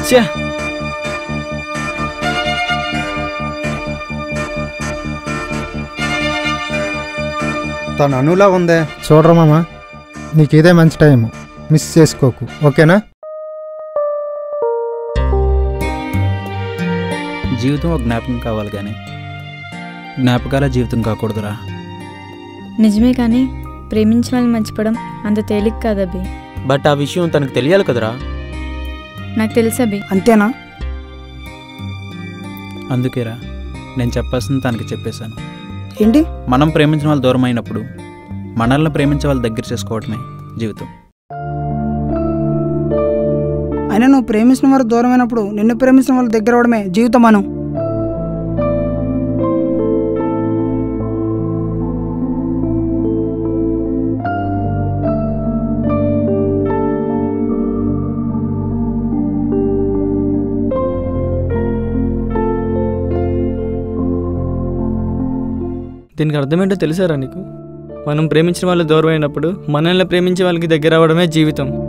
ఛే తను అనులా ఉందే చూడరా మామ నీకు ఇదే మంచి టైం మిస్ చేసుకోకు ఓకేనా జీవితం ఒక జ్ఞాపకం కావాలి కానీ జ్ఞాపకాల జీవితం కాకూడదురా నిజమే కానీ ప్రేమించిన వాళ్ళని మర్చిపోవడం అంత తేలిక కాదు అభి బట్ ఆ విషయం తనకు తెలియాలి కదరా నాకు తెలుసు అభి అంతేనా అందుకేరా నేను చెప్పాల్సింది తనకి చెప్పేశాను ఏంటి మనం ప్రేమించిన వాళ్ళు దూరం అయినప్పుడు మనల్ని ప్రేమించే వాళ్ళ దగ్గర చేసుకోవటమే జీవితం అయినా నువ్వు ప్రేమించిన వారు దూరమైనప్పుడు నిన్ను ప్రేమించిన వాళ్ళ దగ్గర అవడమే జీవితం అను దీనికి అర్థమేంటో తెలుసారా నీకు మనం ప్రేమించిన వాళ్ళు దూరం అయినప్పుడు మనల్ని ప్రేమించే వాళ్ళకి దగ్గర అవ్వడమే జీవితం